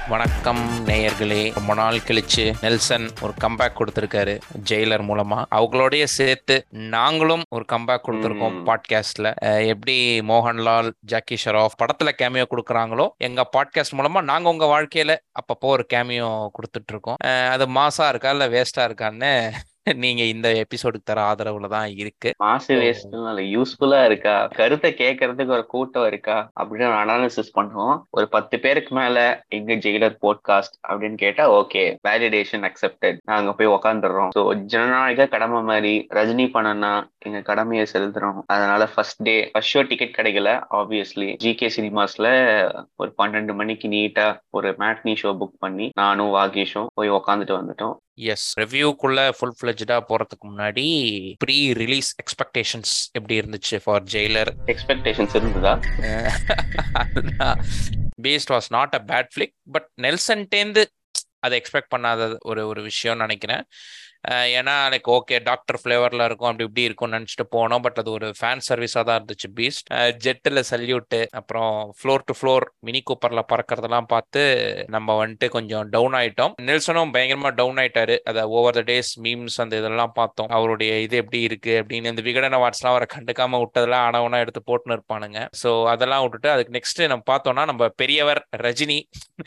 வணக்கம் நேயர்களே ரொம்ப நாள் கழிச்சு நெல்சன் ஒரு கம்பேக் கொடுத்திருக்காரு ஜெயிலர் மூலமா அவங்களோடய சேர்த்து நாங்களும் ஒரு கம்பேக் கொடுத்திருக்கோம் ம். பாட்காஸ்ட்ல எப்படி மோகன்லால் ஜாக்கி ஷெராஃப் படத்துல கேமியோ கொடுக்குறாங்களோ எங்க பாட்காஸ்ட் மூலமா நாங்க உங்க வாழ்க்கையில அப்பப்போ ஒரு கேமியோ கொடுத்துட்டு இருக்கோம் அஹ் அது மாசா இருக்கா இல்ல வேஸ்டா இருக்கான்னு நீங்க இந்த எபிசோடுக்கு தர ஆதரவுல தான் இருக்கு மாசு வேஸ்ட் யூஸ்ஃபுல்லா இருக்கா கருத்தை கேட்கறதுக்கு ஒரு கூட்டம் இருக்கா அப்படின்னு அனாலிசிஸ் பண்ணுவோம் ஒரு பத்து பேருக்கு மேல எங்க ஜெயிலர் போட்காஸ்ட் அப்படின்னு கேட்டா ஓகே வேலிடேஷன் அக்செப்டட் நாங்க போய் உக்காந்துடுறோம் ஸோ ஜனநாயக கடமை மாதிரி ரஜினி பண்ணனா எங்க கடமையை செலுத்துறோம் அதனால first day first show ticket கிடைக்கல ஆப்வியஸ்லி ஜிகே சினிமாஸ்ல ஒரு பன்னெண்டு மணிக்கு நீட்டா ஒரு மேட்னி ஷோ புக் பண்ணி நானும் வாகேஷும் போய் உக்காந்துட்டு வந்துட்டோம் எஸ் ரிவ்யூக்குள்ள ஃபுல் ஃபிளஜ்டா போறதுக்கு முன்னாடி ப்ரீ ரிலீஸ் எக்ஸ்பெக்டேஷன்ஸ் எப்படி இருந்துச்சு ஃபார் ஜெயிலர் எக்ஸ்பெக்டேஷன்ஸ் இருந்ததா Beast was not a bad flick but நெல்சன்டேந்து அதை எக்ஸ்பெக்ட் பண்ணாத ஒரு ஒரு விஷயம்னு நினைக்கிறேன் அஹ் ஏன்னா லைக் ஓகே டாக்டர் ஃப்ளேவரில் இருக்கும் அப்படி இப்படி இருக்கும்னு நினச்சிட்டு போனோம் பட் அது ஒரு ஃபேன் சர்வீஸாக தான் இருந்துச்சு பீஸ்ட் ஜெட்டில் சல்யூட்டு அப்புறம் ஃப்ளோர் டு ஃப்ளோர் மினி கூப்பரில் பறக்கிறதெல்லாம் பார்த்து நம்ம வந்துட்டு கொஞ்சம் டவுன் ஆயிட்டோம் நெல்சனும் பயங்கரமாக டவுன் ஆயிட்டாரு அதை ஓவர் த டேஸ் மீம்ஸ் அந்த இதெல்லாம் பார்த்தோம் அவருடைய இது எப்படி இருக்கு அப்படின்னு இந்த விகடன வாட்ஸ்லாம் அவரை கண்டுக்காம விட்டதெல்லாம் ஆனவனா எடுத்து போட்டுன்னு இருப்பானுங்க ஸோ அதெல்லாம் விட்டுட்டு அதுக்கு நெக்ஸ்ட் நம்ம பார்த்தோம்னா நம்ம பெரியவர் ரஜினி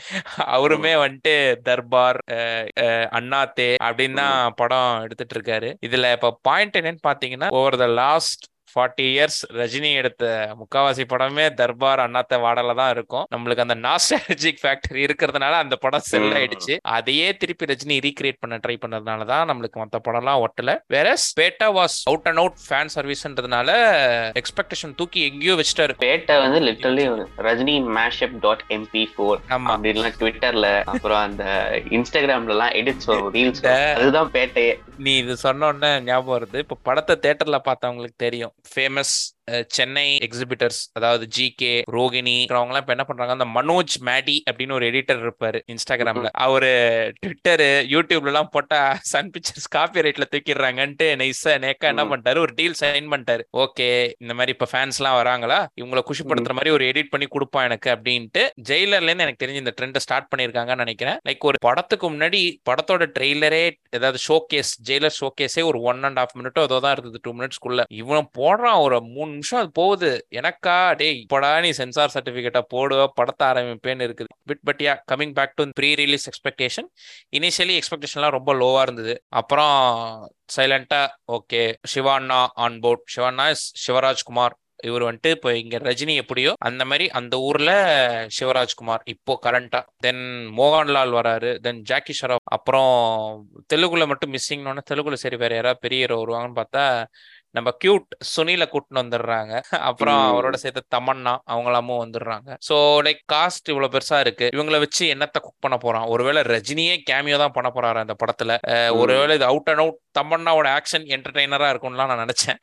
அவருமே வந்துட்டு தர்பார் அஹ், அஹ், அண்ணாத்தே அப்படின்னு தான் படம் எடுத்துட்டு இருக்காரு இதுல இப்ப பாயிண்ட் என்னன்னு பாத்தீங்கன்னா over the last forty years Rajini எடுத்த முக்காவாசி படமே தர்பார் அண்ணாத்த வாடல தான் இருக்கும் நம்மளுக்கு அந்த நாஸ்டாலஜிக் ஃபேக்டர் இருக்கிறதுனால அந்த படம் செல் ம். ஆயிடுச்சு அதையே திருப்பி ரஜினி ரீக்ரியேட் பண்ண ட்ரை பண்ணதுனால தான் நம்மளுக்கு மற்ற படம்லாம் ஒட்டல வேற Petta was out and out fan சர்வீஸ்ன்றதுனால எக்ஸ்பெக்டேஷன் தூக்கி எங்கேயோ வச்சுட்டாரு பேட்டை வந்து லிட்டரலி ஒரு Rajini mashup dot MP four ஆமா அப்படின்லாம் ட்விட்டர்ல அப்புறம் அந்த இன்ஸ்டாகிராம்ல எல்லாம் எடிட்ஸ் வரும் ரீல்ஸ் இந்த- அதுதான் பேட்டையே நீ இது சொன்ன உடனே ஞாபகம் வருது இப்போ படத்தை தேட்டர்ல பார்த்தவங்களுக்கு தெரியும் ஃபேமஸ் சென்னை எக்ஸிபிட்டர்ஸ் அதாவது ஜி கே ரோகிணி அவங்க எல்லாம் இப்ப என்ன பண்றாங்க அந்த மனோஜ் மேடி அப்படின்னு ஒரு எடிட்டர் இருப்பாரு இன்ஸ்டாகிராம்ல அவரு ட்விட்டர் யூடியூப்ல எல்லாம் போட்டா சன் பிக்சர்ஸ் காப்பி ரைட்ல தூக்கிடுறாங்கன்ட்டு நைஸா நேக்கா என்ன ம். பண்ணிட்டாரு ஒரு டீல் சைன் பண்ணிட்டாரு ஓகே இந்த மாதிரி இப்ப ஃபேன்ஸ் எல்லாம் வராங்களா இவங்களை குஷிப்படுத்துற மாதிரி ஒரு எடிட் பண்ணி கொடுப்பான் எனக்கு அப்படின்ட்டு ஜெயிலர்ல இருந்து எனக்கு தெரிஞ்சு இந்த ட்ரெண்டை ஸ்டார்ட் பண்ணிருக்காங்கன்னு நினைக்கிறேன் லைக் ஒரு படத்துக்கு முன்னாடி படத்தோட ட்ரெய்லரே ஏதாவது ஷோ கேஸ் ஜெயிலர் ஷோ கேஸே ஒரு ஒன் அண்ட் ஹாஃப் மினிட்டோ ஏதோ தான் இருந்தது டூ மினிட்ஸ்க்குள்ள இவன் போடுறான் ஒரு மூணு நிமிஷம் அது போகுது எனக்கா டேய் இப்படா நீ சென்சார் சர்டிபிகேட்டா போடுவ படத்தை ஆரம்பிப்பேன்னு இருக்குது bit but yeah coming back to pre release expectation initially எக்ஸ்பெக்டேஷன்லாம் ரொம்ப லோவா இருந்தது அப்புறம் சைலண்டா okay Shivanna on board Shivanna is Shivarajkumar இவர் வந்துட்டு இப்போ இங்க ரஜினி எப்படியோ அந்த மாதிரி அந்த ஊர்ல சிவராஜ்குமார் இப்போ கரண்டா தென் மோகன்லால் வராரு தென் ஜாக்கி ஷராப் அப்புறம் தெலுங்குல மட்டும் மிஸ்ஸிங்னு தெலுங்குல சரி வேற யாராவது பெரிய ஹீரோ வருவாங்கன்னு பார்த்தா நம்ம கியூட் சுனில கூட்டின்னு வந்துடுறாங்க அப்புறம் ம். அவரோட சேர்த்து தமன்னா அவங்களாமும் வந்துடுறாங்க ஸோ லைக் காஸ்ட் இவ்வளவு பெருசா இருக்கு இவங்கள வச்சு என்னத்த குக் பண்ண போறான் ஒருவேளை ரஜினியே கேமியோ தான் பண்ண போறாரு அந்த படத்துல அஹ் ம். ஒருவேளை இது அவுட் அண்ட் அவுட் தமன்னாவோட ஆக்ஷன் என்டர்டெய்னரா இருக்கும்லாம் நான் நினைச்சேன்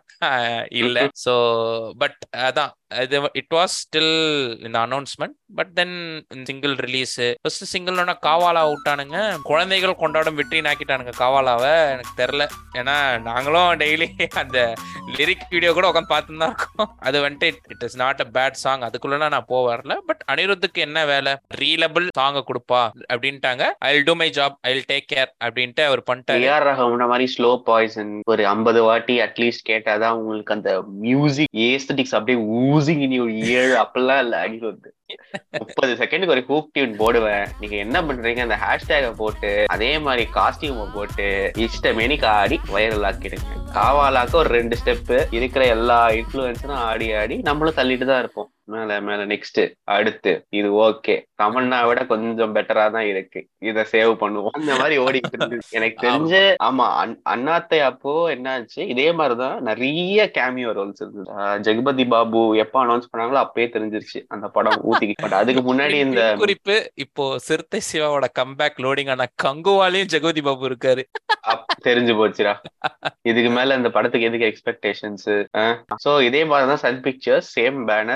அஹ் இல்ல ஸோ பட் அதான் இது இட் வாஸ் ஸ்டில் இந்த announcement but then single release first சிங்கிள்னா காவாலா விட்டானுங்க குழந்தைகள் கொண்டாடும் வெற்றி நாக்கிட்டானுங்க காவாலாவை எனக்கு தெரில ஏன்னா நாங்களும் டெய்லி அந்த லிரிக் வீடியோ கூட உட்காந்து பார்த்துன்னு தான் இருக்கோம் அது வந்துட்டு it is not a bad song அதுக்குள்ள நான் போக வரல பட் அனிருத்துக்கு என்ன வேலை ரீலபிள் சாங்கை கொடுப்பா அப்படின்ட்டாங்க I do my job I take care அப்படின்ட்டு அவர் பண்ணிட்டாரு ஏஆர் ரஹமான மாதிரி ஸ்லோ பாய்சன் ஒரு ஐம்பது வாட்டி அட்லீஸ்ட் கேட்டாதான் உங்களுக்கு அந்த மியூசிக் ஏஸ்தட்டிக்ஸ் அப்படியே ஊசிங் இனி ஒரு ஏழு அப்பெல்லாம் இல்ல அடிக்கிறது முப்பது செகண்டுக்கு ஒரு ஹூக் டியூன் போடுவேன் நீங்க என்ன பண்றீங்க அந்த ஹேஷ்டேக போட்டு அதே மாதிரி காஸ்டியூமை போட்டு இஷ்டமேனிக்கு ஆடி வைரல் ஆக்கிடுங்க காவாலாக்க ஒரு ரெண்டு ஸ்டெப் இருக்கிற எல்லா இன்ஃபுளுசரும் ஆடி ஆடி நம்மளும் தள்ளிட்டு தான் இருப்போம் மேல மேல நெக்ஸ்ட் அடுத்து இது ஓகே தமன்னா விட கொஞ்சம் பெட்டரா தான் இருக்கு இத சேவ் பண்ணுவோம் அந்த மாதிரி ஓடிக்கிட்டு இருந்துச்சு எனக்கு தெரிஞ்சு ஆமா அண்- அண்ணாத்தை அப்போ என்னாச்சு இதே மாதிரிதான் நிறைய கேமியோ ரோல்ஸ் இருந்தது ஆஹ் ஜெகபதி பாபு எப்ப அனௌன்ஸ் பண்ணாங்களோ அப்பயே தெரிஞ்சிருச்சு அந்த படம் ஊத்திக்கு பட் அதுக்கு முன்னாடி இந்த குறிப்பு இப்போ சிறுத்தை சிவாவோட கம்பேக் லோடிங் ஆன கங்குவாலையும் ஜெகவதி பாபு இருக்காரு அப்- தெரிஞ்சு போச்சுடா இதுக்கு மேல இந்த படத்துக்கு எதுக்கு எக்ஸ்பெக்டேஷன்ஸ் சோ இதே மாதிரிதான் சன் பிக்சர்ஸ் சேம் பேனர் அவங்க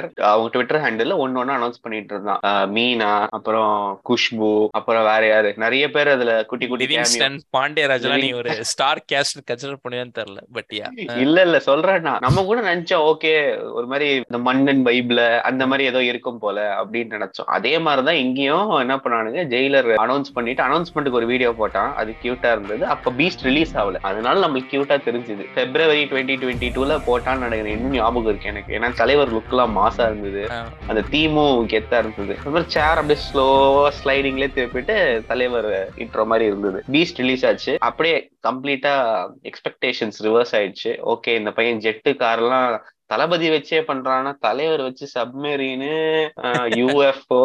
அவங்க ட்விட்டர் ஹேண்டில் ஒன்னு ஒன்னு அனௌன்ஸ் பண்ணிட்டு இருந்தான் ஆஹ் மீனா அப்புறம் குஷ்பு அப்புறம் வேற யாரு நிறைய பேர் அதுல குட்டி குட்டி cameo. லிவிங்ஸ்டன் பாண்டியராஜ்லாம் நீ ஒரு ஸ்டார் கேஸ்ட் கன்சிடர் பண்ணுவேன்னு தெரியல பட் யா இல்ல இல்ல சொல்றேன்னா நம்ம கூட நினைச்சோம் ஓகே ஒரு மாதிரி இந்த மன்னன் வைப்ல அந்த மாதிரி ஏதோ இருக்கும் போல அப்படின்னு நினைச்சோம் அதே மாதிரிதான் இங்கேயும் என்ன பண்ணானுங்க ஜெயிலர் அனௌன்ஸ் பண்ணிட்டு அனௌன்ஸ்மெண்ட்டுக்கு ஒரு வீடியோ போட்டான் அது கியூட்டா இருந்தது அப்ப பீஸ்ட் ரிலீஸ் ஆகல அதனால நம்மளுக்கு கியூட்டா தெரிஞ்சுது பிப்ரவரி டுவெண்ட்டி டுவெண்ட்டி டூல போட்டான்னு நினைக்கிறேன் இன்னும் ஞாபகம் இருக்கு எனக்கு ஏன்னா தலைவர் லுக் எல்லாம் மாசா இருந்தது அந்த தீமும் கெத்தா இருந்தது அந்த மாதிரி சேர் அப்படியே ஸ்லோவா ஸ்லைடிங்லேயே திருப்பிட்டு தலைவர் இன்ட்ரோ மாதிரி இருந்தது பீஸ்ட் ரிலீஸ் ஆச்சு அப்படியே கம்ப்ளீட்டா எக்ஸ்பெக்டேஷன்ஸ் ரிவர்ஸ் ஆயிடுச்சு ஓகே இந்த பையன் ஜெட்டு கார்லாம் தளபதி வச்சே பண்றான்னா தலைவர் வச்சு சப்மெரீனு யூஎஃப்ஓ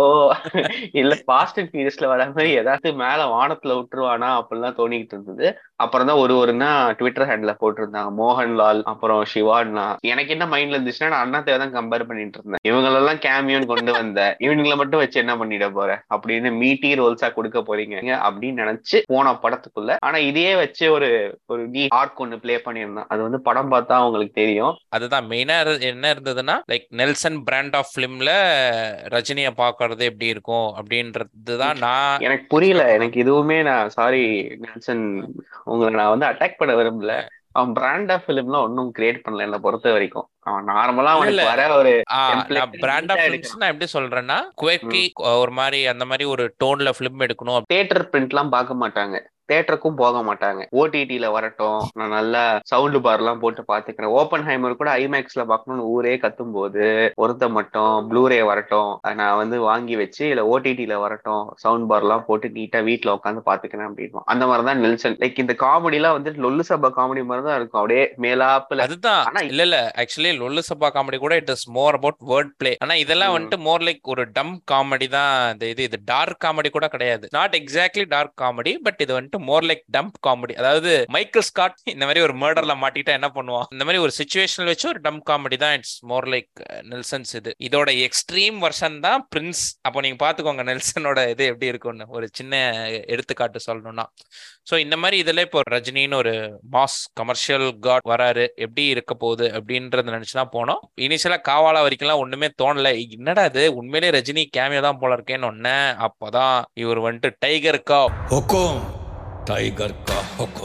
இல்ல பாஸ்ட் அண்ட் ஃபியூரியஸ்ல வர மாதிரி ஏதாவது மேல வானத்துல விட்டுருவானா அப்படிலாம் தோணிக்கிட்டு இருந்தது அப்புறம் தான் ஒரு ஒருன்னா ட்விட்டர் ஹேண்ட்ல போட்டிருந்தாங்க மோகன்லால் அப்புறம் சிவான்னா எனக்கு என்ன மைண்ட்ல இருந்துச்சுன்னா நான் அண்ணாத்தை தான் கம்பேர் பண்ணிட்டு இருந்தேன் இவங்களெல்லாம் கேமியோன்னு கொண்டு வந்த இவங்களை மட்டும் வச்சு என்ன பண்ணிட போற அப்படின்னு மீட்டி ரோல்ஸா கொடுக்க போறீங்க அப்படின்னு நினைச்சு போன படத்துக்குள்ள ஆனா இதையே வச்சு ஒரு ஒரு நீ ஆர்க் ஒன்னு ப்ளே பண்ணியிருந்தான் அது வந்து படம் பார்த்தா அவங்களுக்கு தெரியும் அதுதான் மெயினா என்ன இருந்ததுன்னா லைக் நெல்சன் பிராண்ட் ஆஃப் பிலிம்ல ரஜினியை பாக்குறது எப்படி இருக்கும் அப்படின்றது தான் நான் எனக்கு புரியல எனக்கு இதுவுமே நான் சாரி நெல்சன் உங்களை நான் வந்து அட்டாக் பண்ண விரும்பல அவன் பிராண்ட் ஆஃப் பிலிம்லாம் ஒன்னும் கிரியேட் பண்ணல என்ன பொறுத்த வரைக்கும் அவன் நார்மலா அவனுக்கு வர ஒரு template brand of neat ah films நான் எப்படி சொல்றேன்னா குவேக்கி ஒரு மாதிரி அந்த மாதிரி ஒரு டோன்ல பிலிம் எடுக்கணும் தியேட்டர் பிரிண்ட்லாம் பார்க்க மாட்டாங்க தேட்டருக்கும் போக மாட்டாங்க ஓடிடில வரட்டும் நான் நல்லா சவுண்ட் பார் எல்லாம் போட்டு பாத்துக்கிறேன் ஓப்பன் ஹைமர் கூட ஐமேக்ஸ்ல பார்க்கணும்னு ஊரே கத்தும் போது ஒருத்த மட்டும் ப்ளூரே வரட்டும் நான் வந்து வாங்கி வச்சு இல்ல ஓடிடில வரட்டும் சவுண்ட் பார் எல்லாம் போட்டு நீட்டா வீட்டுல உட்காந்து பாத்துக்கிறேன் அப்படின்னு அந்த மாதிரிதான் நெல்சன் லைக் இந்த காமெடி எல்லாம் வந்து லொல்லு சபா காமெடி மாதிரி தான் இருக்கும் அப்படியே மேலாப்புல அதுதான் ஆனா இல்ல இல்ல ஆக்சுவலி லொல்லு சபா காமெடி கூட it is more about word play ஆனா இதெல்லாம் ம். வந்துட்டு மோர் லைக் ஒரு டம் காமெடி தான் இந்த இது இது டார்க் காமெடி கூட கிடையாது not exactly dark comedy but இது வந்துட்டு மோர் லைக் டம்ப் காமெடி அதாவது மைக்கேல் ஸ்காட் இந்த மாதிரி ஒரு மர்டர்ல மாட்டிட்டா என்ன பண்ணுவான் இந்த மாதிரி ஒரு சுச்சுவேஷனல் வச்சு ஒரு டம் காமெடி தான் இட்ஸ் மோர் லைக் நெல்சன்ஸ் இது இதோட எக்ஸ்ட்ரீம் வெர்ஷன் தான் பிரின்ஸ் அப்போ நீங்க பாத்துக்கோங்க நெல்சனோட இது எப்படி இருக்கும்னு ஒரு சின்ன எடுத்துக்காட்டு சொல்லணும்னா ஸோ இந்த மாதிரி இதுல இப்போ ரஜினின்னு ஒரு மாஸ் கமர்ஷியல் காட் வராரு எப்படி இருக்க போகுது அப்படின்றத நினைச்சு தான் போனோம் இனிஷியலா காவாலா வரைக்கும்லாம் ஒண்ணுமே தோணல என்னடா இது உண்மையிலே ரஜினி கேமியோ தான் போல இருக்கேன்னு ஒன்னு அப்போதான் இவர் வந்துட்டு டைகர் கா हुकुम टाइगर का हुकुम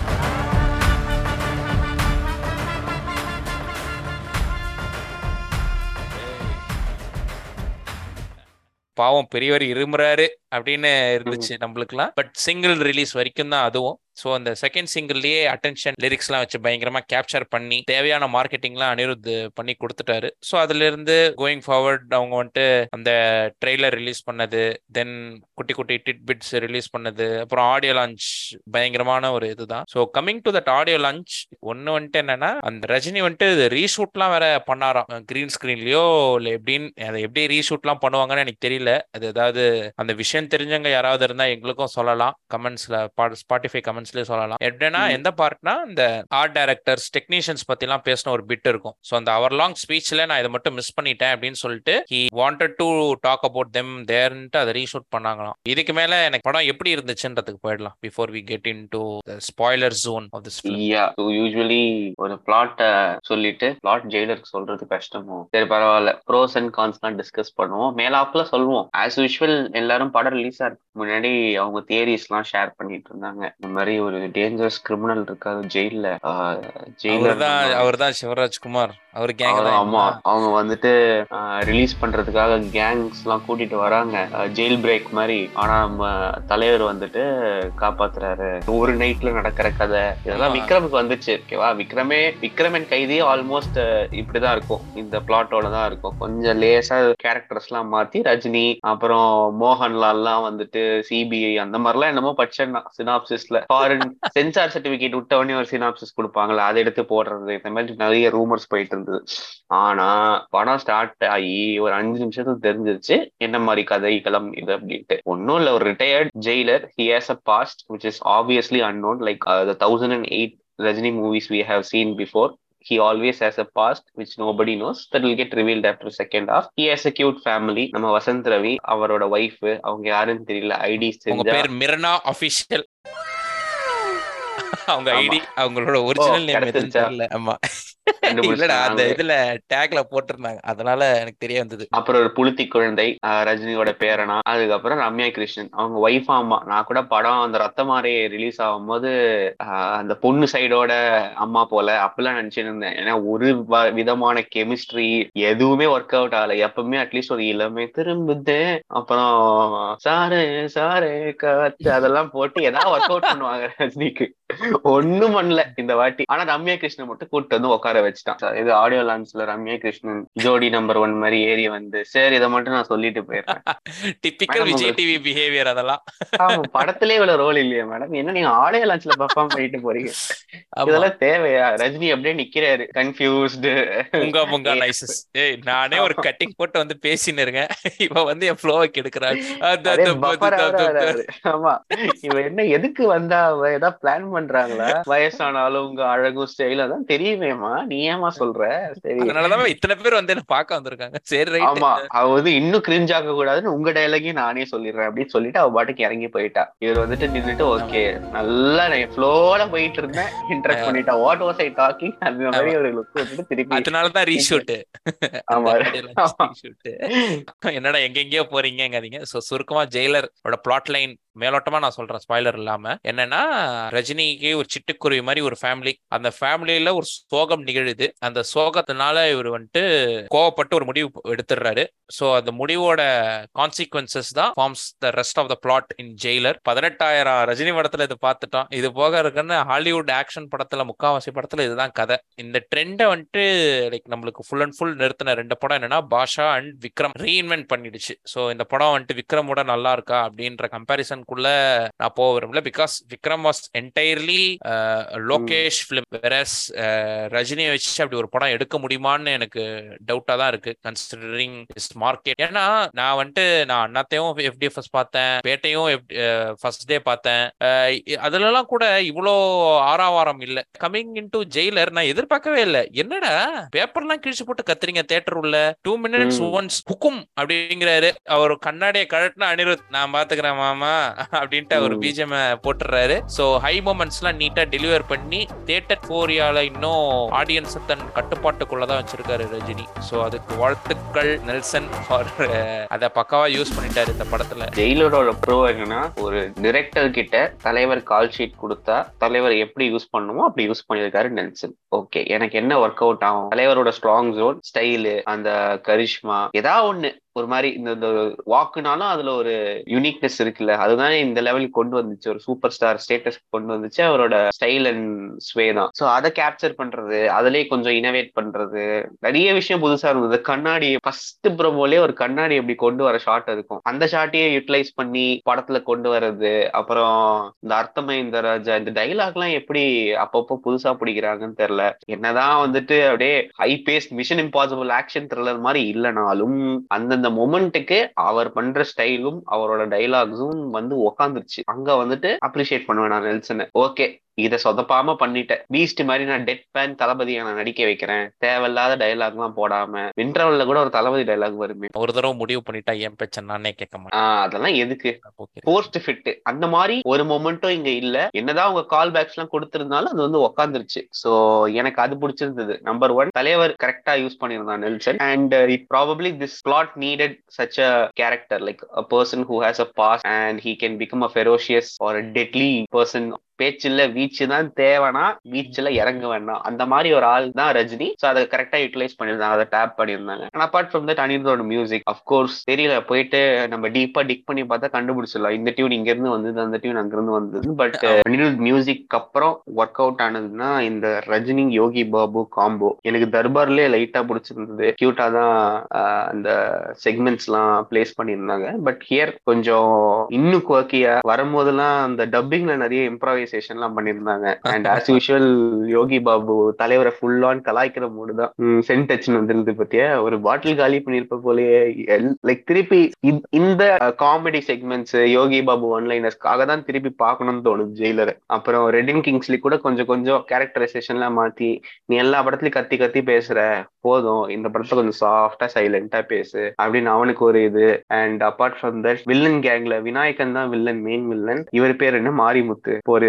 பாவம் பெரியவர் இருமுறாரு அப்படின்னு இருந்துச்சு நம்மளுக்குலாம் பட் சிங்கிள் ரிலீஸ் வரைக்கும் தான் அதுவும் ஸோ அந்த செகண்ட் சிங்கிள்லயே அட்டென்ஷன் லிரிக்ஸ்லாம் வச்சு பயங்கரமா கேப்சர் பண்ணி தேவையான மார்க்கெட்டிங்லாம் அனிருத் பண்ணி கொடுத்துட்டாரு ஸோ அதுல இருந்து கோயிங் ஃபார்வர்ட் அவங்க வந்துட்டு அந்த ட்ரெய்லர் ரிலீஸ் பண்ணது தென் குட்டி குட்டி டிட் பிட்ஸ் ரிலீஸ் பண்ணது அப்புறம் ஆடியோ லான்ச் பயங்கரமான ஒரு இதுதான் so coming to that audio launch ஒன்று வந்துட்டு என்னன்னா அந்த ரஜினி வந்துட்டு ரீஷூட்லாம் வேற பண்ணாராம் கிரீன் ஸ்கிரீன்லயோ இல்லை எப்படின்னு அதை எப்படி ரீஷூட்லாம் பண்ணுவாங்கன்னு எனக்கு தெரியல அது ஏதாவது அந்த விஷயம் தெரிஞ்சவங்க யாராவது இருந்தா எங்களுக்கும் சொல்லலாம் கமெண்ட்ஸ்ல ஸ்பாட்டிஃபை கமெண்ட்ஸ்லயே சொல்லலாம் எப்படின்னா ம். எந்த பார்ட்னா இந்த ஆர்ட் டைரக்டர்ஸ் டெக்னீஷியன்ஸ் பத்திலாம் பேசின ஒரு பிட் இருக்கும் ஸோ அந்த அவர் லாங் ஸ்பீச்ல நான் இதை மட்டும் மிஸ் பண்ணிட்டேன் அப்படின்னு சொல்லிட்டு he wanted to talk about them தேர்ன்ட்டு அதை ரீஷூட் பண்ணாங்களாம் இதுக்கு மேல எனக்கு படம் எப்படி இருந்துச்சுன்றதுக்கு போயிடலாம் before we get into spoiler zone of this film yeah usually ஒரு பிளாட்ட சொல்லிட்டு பிளாட் ஜெயிலருக்கு சொல்றது கஷ்டமோ சரி பரவாயில்ல ப்ரோஸ் அண்ட் கான்ஸ்லாம் டிஸ்கஸ் பண்ணுவோம் மேலாப்ல சொல்லுவோம் ஆஸ் யூஷுவல் எல்லாரும் படம் ரிலீஸ் ஆகிறதுக்கு முன்னாடி அவங்க தியரிஸ் எல்லாம் ஷேர் பண்ணிட்டு இருந்தாங்க இந்த மாதிரி ஒரு டேஞ்சரஸ் கிரிமினல் இருக்காரு ஜெயில ஜெயிலர் அவர் தான் அவர் தான் சிவராஜ்குமார் அவர் கேங் அவரு- தான் ஆமா அவங்க வந்துட்டு ரிலீஸ் பண்றதுக்காக கேங்ஸ் எல்லாம் கூட்டிட்டு வராங்க ஜெயில் பிரேக் மாதிரி ஆனா நம்ம தலைவர் வந்துட்டு காப்பாத்துறாரு ஒரு நைட்ல நடக்கிற கதை இதெல்லாம் ஆமா. விக்ரமுக்கு வந்துச்சு ஓகேவா விக்ரமே விக்ரமன் கைதி ஆல்மோஸ்ட் இப்படிதான் இருக்கும் இந்த பிளாட்டோட தான் இருக்கும் கொஞ்சம் லேசா கேரக்டர்ஸ் எல்லாம் மாத்தி ரஜினி அப்புறம் மோகன்லால் எல்லாம் வந்துட்டு சிபிஐ அந்த மாதிரிலாம் என்னமோ படிச்சேன் சினாப்சிஸ்ல ஃபாரின் சென்சார் சர்டிபிகேட் விட்ட உடனே ஒரு சினாப்சிஸ் கொடுப்பாங்களா அதை எடுத்து போடுறது இந்த மாதிரி நிறைய ரூமர்ஸ் போயிட்டு இருந்தது ஆனா படம் ஸ்டார்ட் ஆகி ஒரு அஞ்சு நிமிஷத்துல தெரிஞ்சிருச்சு என்ன மாதிரி கதைகளம் இது அப்படின்ட்டு ஒன்னும் இல்ல ஒரு retired jailer he has a past which is obviously unknown like the thousand and eight Rajini movies we have seen before he always has a past which nobody knows that will get revealed after second half he has a cute family நம்ம வசந்த் ரவி அவரோட wife அவங்க யாருன்னு தெரியல IDs உங்க தெரிஞ்சா பேர் Mirnaa official அவங்க ஆமா. ஐடி அவங்களோட ஒரிஜினல் நேம் எதுன்னு கிடைச்சிருச்சா? தெரியல ஆமா இல்லடா அந்த கண்டுபிடிச்சிட்டாங்க இதுல டேக்ல போட்டிருந்தாங்க அதனால எனக்கு தெரிய வந்தது அப்புறம் ஒரு புளுத்தி குழந்தை ஆஹ் ரஜினியோட பேரனா அதுக்கப்புறம் ரம்யா கிருஷ்ணன் அவங்க ஒய்ஃப் அம்மா நான் கூட படம் அந்த ரத்தமாரி ரிலீஸ் ஆகும்போது ஆஹ் அந்த பொண்ணு சைடோட அம்மா போல அப்பெல்லாம் நினைச்சிட்டு இருந்தேன் ஏன்னா ஒரு வ- விதமான கெமிஸ்ட்ரி எதுவுமே ஒர்க் அவுட் ஆகல எப்பவுமே அட்லீஸ்ட் ஒரு இளமை திரும்புது அப்புறம் சாரு சாரு காத்து அதெல்லாம் போட்டு ஏதாவது ஒர்க் அவுட் பண்ணுவாங்க ரஜினிக்கு ஒண்ணும் பண்ணல இந்த வாட்டி ஆனா ரம்யா கிருஷ்ணன் மட்டும் கூட்டு வந்து உட்கார வச்சுட்டான் இது ஆடியோ லான்ச்ல ரம்யா கிருஷ்ணன் ஜோடி நம்பர் ஒன் மாதிரி ஏறி வந்து சரி இதை மட்டும் நான் சொல்லிட்டு போயிடுறேன் டிப்பிக்கல் Madam, விஜய் உங்களுக்கு- டிவி பிஹேவியர் அதெல்லாம் ஆமா படத்திலே இவ்வளவு ரோல் இல்லையா மேடம் என்ன நீங்க ஆடியோ லான்ச்ல பர்ஃபார்ம் பண்ணிட்டு போறீங்க ஆமா இதெல்லாம் தேவையா ரஜினி அப்படியே நிக்கிறாரு கன்ஃபியூஸ்டு உங்கா முங்கா ஏய். நைசஸ் ஏய் நானே ஒரு கட்டிங் போட்டு வந்து பேசின்னு இருக்கேன் இவ வந்து என் ஃப்ளோவை கெடுக்கிறாள் அது- அதே அது- buffer அது- ஆ அது- வராரு. ஆமா இவ என்ன எதுக்கு வந்தா அவ ஏதாவது பிளான் பண்றாங்களா வயசானாலும் உங்க அழகும் ஸ்டைல் அதான் தெரியுமேமா நீ ஏமா சொல்ற சரி அதனாலதான் இத்தனை பேர் வந்து என்ன பார்க்க வந்திருக்காங்க சரி ரைட் ஆமா அவ வந்து இன்னும் கிரிஞ்ச் ஆக கூடாதுன்னு உங்க டயலாகையும் நானே சொல்லிடுறேன் அப்படின்னு சொல்லிட்டு அவ பாட்டுக்கு இறங்கி போயிட்டா இவர் வந்துட்டு நின்னுட்டு ஓகே நல்லா நான் ஃப்ளோல போயிட்டு இருந்தேன் இன்ட்ரெஸ்ட் பண்ணிட்டா வாட் வாஸ் ஐ டாக்கிங் அந்த மாதிரி ஒரு லுக் வந்துட்டு திருப்பி அதனாலதான் ரீஷூட் ஆமா. என்னடா எங்கெங்கயோ போறீங்கங்காதீங்க சோ சுருக்கமா ஜெயிலரோட பிளாட் லைன் மேலோட்டமா நான் சொல்றேன் ஸ்பாய்லர் இல்லாம என்னன்னா ரஜினிக்கு ஒரு சிட்டுக்குருவி மாதிரி ஒரு ஃபேமிலி அந்த ஃபேமிலியில ஒரு சோகம் நிகழுது அந்த சோகத்தினால இவர் வந்துட்டு கோவப்பட்டு ஒரு முடிவு எடுத்துடுறாரு சோ அந்த முடிவோட கான்சிக்வன்சஸ் தான் forms the rest of the plot in Jailer பதினெட்டாயிரம் ரஜினி படத்துல இது பார்த்துட்டோம் இது போக இருக்குன்னு ஹாலிவுட் ஆக்ஷன் படத்துல முக்காவாசி படத்துல இதுதான் கதை இந்த ட்ரெண்டை வந்துட்டு லைக் நம்மளுக்கு ஃபுல் அண்ட் ஃபுல் நிறுத்தின ரெண்டு படம் என்னன்னா பாஷா அண்ட் விக்ரம் ரீஇன்வென்ட் பண்ணிடுச்சு ஸோ இந்த படம் வந்துட்டு விக்ரமோட நல்லா இருக்கா அப்படின்ற கம்பேரிசனுக்குள்ள நான் போக விரும்பல because Vikram was entirely Lokesh film versus ரஜினியை வச்சு அப்படி ஒரு படம் எடுக்க முடியுமான்னு எனக்கு டவுட்டா தான் இருக்கு கன்சிடரிங் இஸ் மார்க்கெட் ஏன்னா நான் வந்துட்டு நான் அண்ணாத்தையும் எஃப்டிஎஃப்எஸ் பார்த்தேன் பேட்டையும் ஃபர்ஸ்ட் டே பார்த்தேன் அஹ் இ- அதுலலாம் கூட இவ்வளோ ஆறாவாரம் இல்ல கமிங் இன்டு ஜெயிலர் நான் எதிர்பார்க்கவே இல்லை என்னடா பேப்பர்லாம் கிழிச்சு போட்டு கத்துறீங்க தேட்டர் உள்ள டூ மினிட்ஸ் ம். ஒன்ஸ் ஹுக்கும் அப்படிங்கிறாரு அவர் கண்ணாடியை கழட்டினா அனிருத் நான் பாத்துக்கிறேன் மாமா அப்படின்ட்டு அவர் ம். பிஜிஎம் போட்டுறாரு சோ ஹை மூமெண்ட்ஸ் எல்லாம் நீட்டா டெலிவர் பண்ணி தேட்டர் ஃபோரியால இன்னும் ஆடியன்ஸ் தன் கட்டுப்பாட்டுக்குள்ளதான் வச்சிருக்காரு ரஜினி சோ அதுக்கு வாழ்த்துக்கள் நெல்சன் ஃபார் அதை பக்காவா யூஸ் பண்ணிட்டாரு இந்த படத்துல ஜெயிலரோட ப்ரோ என்னன்னா ஒரு டிரெக்டர் கிட்ட தலைவர் கால் ஷீட் கொடுத்தா தலைவர் எப்படி யூஸ் பண்ணுமோ அப்படி யூஸ் பண்ணியிருக்காரு நெல்சன் ஓகே எனக்கு என்ன ஒர்க் அவுட் ஆகும் தலைவரோட ஸ்ட்ராங் ஜோன் ஸ்டைலு அந்த கரிஷ்மா ஏதாவது ஒண்ணு ஒரு மாதிரி இந்த இந்த வாக்குனாலும் அதுல ஒரு யூனிக்னஸ் இருக்குல்ல அதுதானே இந்த லெவலுக்கு கொண்டு வந்துச்சு ஒரு சூப்பர் ஸ்டார் ஸ்டேட்டஸ் கொண்டு வந்துச்சு அவரோட ஸ்டைல் அண்ட் ஸ்வே தான் ஸோ அதை கேப்சர் பண்றது அதுலயே கொஞ்சம் இனோவேட் பண்றது நிறைய விஷயம் புதுசா இருந்தது கண்ணாடி ஃபர்ஸ்ட் ப்ரோமோலே ஒரு கண்ணாடி எப்படி கொண்டு வர ஷாட் இருக்கும் அந்த ஷாட்டையே யூட்டிலைஸ் பண்ணி படத்துல கொண்டு வர்றது அப்புறம் இந்த அர்த்தமே இந்த ராஜா இந்த டைலாக் எல்லாம் எப்படி அப்பப்போ புதுசா பிடிக்கிறாங்கன்னு தெரியல என்னதான் வந்துட்டு அப்படியே high paced mission impossible action thriller மாதிரி இல்லைனாலும் அந்தந்த மொமெண்ட்டுக்கு அவர் பண்ற ஸ்டைலும் அவரோட டைலாக்ஸும் வந்து உக்காந்துருச்சு அங்க வந்துட்டு அப்ரிஷியேட் பண்ணுவேன் நான் நெல்சனை ஓகே இதை சொதப்பாம பண்ணிட்டேன் பீஸ்ட் மாதிரி நான் டெட் பேன் தளபதியை நான் நடிக்க வைக்கிறேன் தேவையில்லாத டைலாக் எல்லாம் போடாம விண்டர்வல்ல கூட ஒரு தளபதி டைலாக் வருமே ஒரு தடவை முடிவு பண்ணிட்டா என் பேச்ச நானே கேட்க மாட்டேன் ஆஹ் அதெல்லாம் எதுக்கு Okay. போஸ்ட் ஃபிட் அந்த மாதிரி ஒரு மொமெண்ட்டும் இங்க இல்ல என்னதான் உங்க கால் பேக்ஸ் எல்லாம் கொடுத்திருந்தாலும் அது வந்து உக்காந்துருச்சு சோ எனக்கு அது பிடிச்சிருந்தது நம்பர் ஒன் தலைவர் கரெக்டா யூஸ் பண்ணியிருந்தான் Nelson and it probably this plot needed such a character like a person who has a boss and he can become a ferocious or deadly person பேச்சுல வீச்சு தான் தேவைனா வீச்சுல இறங்க வேண்டாம் அந்த மாதிரி ஒரு ஆள் தான் ரஜினி சோ அதை கரெக்டா யூட்டிலைஸ் பண்ணியிருந்தாங்க அதை டேப் பண்ணியிருந்தாங்க அண்ட் அப்பார்ட் ஃப்ரம் தட் அனிருத்தோட மியூசிக் அஃப்கோர்ஸ் தெரியல போயிட்டு நம்ம டீப்பா டிக் பண்ணி பார்த்தா கண்டுபிடிச்சிடலாம் இந்த டியூன் இங்க இருந்து வந்தது அந்த டியூன் அங்க இருந்து வந்தது பட் அனிருத் மியூசிக் அப்புறம் ஒர்க் அவுட் ஆனதுன்னா இந்த ரஜினி யோகி பாபு காம்போ எனக்கு தர்பார்லயே லைட்டா பிடிச்சிருந்தது கியூட்டா தான் ஆஹ், அந்த செக்மெண்ட்ஸ் எல்லாம் பிளேஸ் பண்ணியிருந்தாங்க பட் ஹியர் கொஞ்சம் இன்னும் குவக்கியா வரும்போதெல்லாம் அந்த டப்பிங்ல நிறைய இம்ப்ரவைசேஷன் எல்லாம் பண்ணியிருந்தாங்க and as usual Yogi Babu தலைவரை ஃபுல் ஆன் கலாய்க்கிற மூடு தான் சென்ட் டச்னு வந்துருது பத்தியா ஒரு பாட்டில் காலி பண்ணிருப்ப போலயே லைக் திருப்பி இந்த- இந்த காமெடி செக்மெண்ட்ஸ் யோகி பாபு ஒன்லைனர்ஸ்க்காக தான் திருப்பி பார்க்கணும்னு தோணுது ஜெயிலர் அப்புறம் ரெடின் கிங்ஸ்லி கூட கொஞ்சம் கொஞ்சம் கேரக்டரைசேஷன்லாம் மாத்தி நீ எல்லா படத்துலயும் கத்தி கத்தி பேசுற போதும் இந்த படத்துல கொஞ்சம் சாஃப்டா சைலண்டா பேசு அப்படின்னு அவனுக்கு ஒரு இது and apart from that villain கேங்ல விநாயகன் தான் வில்லன் மெயின் வில்லன் இவர் பேர் என்ன மாரிமுத்து இப்போ ஒரு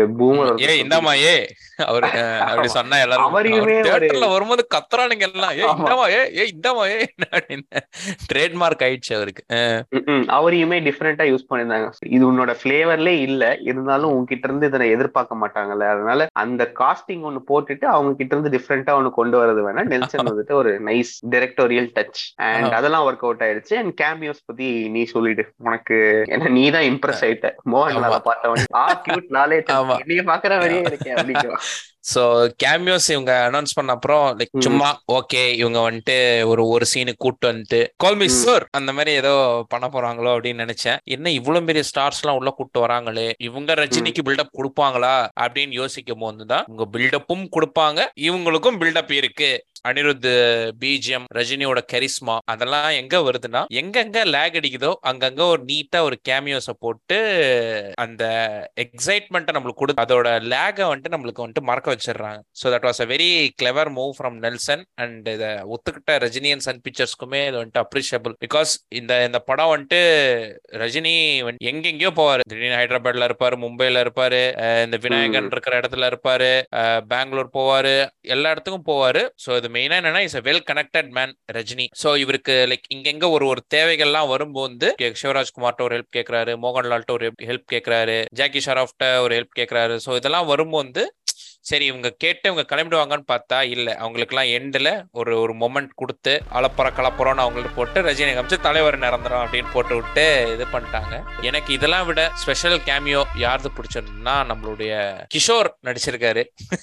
பூமர் ஏ இந்தாமா ஏ அவரு அஹ், அப்படி சொன்னா எல்லாரும் அவரையுமே ஒரு- தியேட்டர்ல வரும்போது கத்துறானுங்க எல்லாம் ஏ ஆமா. இந்தாமா ஏ ஏ இந்தாமா ஏ அப்படின்னு ட்ரேட்மார்க் ஆயிடுச்சு அவருக்கு அஹ், ம்ம். அவரையுமே டிஃப்ரெண்டா யூஸ் பண்ணிருந்தாங்க இது உன்னோட பிளேவர்லே இல்ல இருந்தாலும் உங்ககிட்ட இருந்து இதை எதிர்பார்க்க மாட்டாங்கல்ல அதனால அந்த காஸ்டிங் ஒன்னு போட்டுட்டு அவங்க கிட்ட இருந்து டிஃப்ரெண்டா ஒன்னு கொண்டு வரது வேணா நெல்சன் வந்துட்டு ஒரு நைஸ் டைரக்டோரியல் டச் அண்ட் ஆமா. அதெல்லாம் ஒர்க் அவுட் ஆயிடுச்சு அண்ட் கேமியோஸ் பத்தி நீ சொல்லிடு உனக்கு ஏன்னா நீ தான் இம்ப்ரெஸ் ஆயிட்ட மோகன் ஆமா. பார்த்தவன் ஆ கியூட் நாளே ஆமா. நீங்க பாக்குற மாதிரியே இருக்கேன் அப்படிங்கிறான் சோ கேமியோஸ் இவங்க அனௌன்ஸ் பண்ண அப்புறம் லைக் ம். சும்மா ஓகே இவங்க வந்துட்டு ஒரு ஒரு சீனுக்கு கூட்டு வந்துட்டு கால் மீ ம். சார் அந்த மாதிரி ஏதோ பண்ண போறாங்களோ அப்படின்னு நினைச்சேன் என்ன இவ்வளவு பெரிய ஸ்டார்ஸ் எல்லாம் உள்ள கூட்டு வராங்களே இவங்க ரஜினிக்கு பில்டப் கொடுப்பாங்களா அப்படின்னு யோசிக்கும் போதுதான் இவங்க பில்டப்பும் கொடுப்பாங்க இவங்களுக்கும் பில்டப் இருக்கு அனிருத் பிஜிஎம் ரஜினியோட கரிஸ்மா அதெல்லாம் எங்க வருதுன்னா எங்கெங்க லேக் அடிக்குதோ அங்கங்க ஒரு நீட்டா ஒரு கேமியோஸ போட்டு அந்த எக்ஸைட்மெண்ட்டை நம்மளுக்கு கொடு அதோட லேகை வந்துட்டு நம்மளுக்கு வந்துட்டு மறக்க வச்சிடுறாங்க so that was a very clever move from Nelson and இதை ஒத்துக்கிட்ட ரஜினி அண்ட் சன் பிக்சர்ஸ்க்குமே இது வந்துட்டு அப்ரிஷியபிள் பிகாஸ் இந்த இந்த படம் வந்துட்டு ரஜினி வந்து எங்கெங்கேயோ போவாரு திடீர்னு ஹைதராபாத்ல இருப்பாரு மும்பைல இருப்பாரு அஹ் இந்த விநாயகன் இருக்கிற இடத்துல இருப்பாரு அஹ் பெங்களூர் போவாரு எல்லா இடத்துக்கும் போவாரு ஸோ இது மெயினா என்னன்னா is well connected man Rajini so இவருக்கு லைக் இங்கெங்க ஒரு ஒரு தேவைகள்லாம் வரும்போது சிவராஜ்குமார்ட்ட ஒரு ஹெல்ப் கேட்கறாரு மோகன்லால்ட்ட ஒரு ஹெல்ப் கேட்கறாரு ஜாக்கி ஷராஃப்ட்ட ஒரு ஹெல்ப் கேட்கறாரு ஸோ இதெல்லாம் வரும்போது சரி இவங்க கேட்டு இவங்க கிளம்பிடுவாங்கன்னு பார்த்தா இல்ல அவங்களுக்குலாம் எண்டில் ஒரு ஒரு மொமெண்ட் கொடுத்து அலப்புற கலப்புறோன்னு அவங்கள்ட்ட போட்டு ரஜினி காமிச்சு தலைவர் நிரந்தரம் அப்படின்னு போட்டு விட்டு இது பண்ணிட்டாங்க எனக்கு இதெல்லாம் விட ஸ்பெஷல் கேமியோ யாருது பிடிச்சிருந்ததுன்னா நம்மளுடைய கிஷோர் நடிச்சிருக்காரு